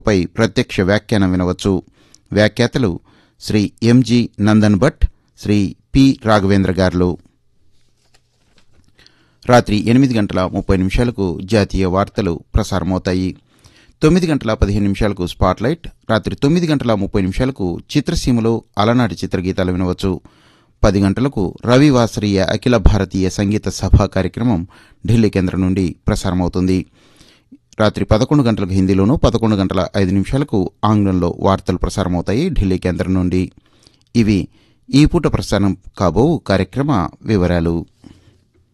పై ప్రత్యక్ష వ్యాఖ్యానం వినవచ్చు వ్యాఖ్యాతలు శ్రీ ఎంజి నందన్ భట్ శ్రీ పి రాఘవేంద్ర గారులు రాత్రి ఎనిమిది గంటల ముప్పై నిమిషాలకు జాతీయ వార్తలు ప్రసారమవుతాయి తొమ్మిది గంటల పదిహేను నిమిషాలకు స్పాట్లైట్ రాత్రి తొమ్మిది గంటల ముప్పై నిమిషాలకు చిత్రసీమలో అలనాటి చిత్రగీతాలు వినవచ్చు పది గంటలకు రవివాసరీయ అఖిల భారతీయ సంగీత సభ కార్యక్రమం ఢిల్లీ కేంద్రం నుండి ప్రసారమవుతుంది రాత్రి పదకొండు గంటలకు హిందీలోనూ పదకొండు గంటల ఐదు నిమిషాలకు ఆంగ్లంలో వార్తలు ప్రసారమవుతాయి ఢిల్లీ కేంద్రం నుండి ఇవి ఈ పూట ప్రసారం కాబో కార్యక్రమ వివరాలు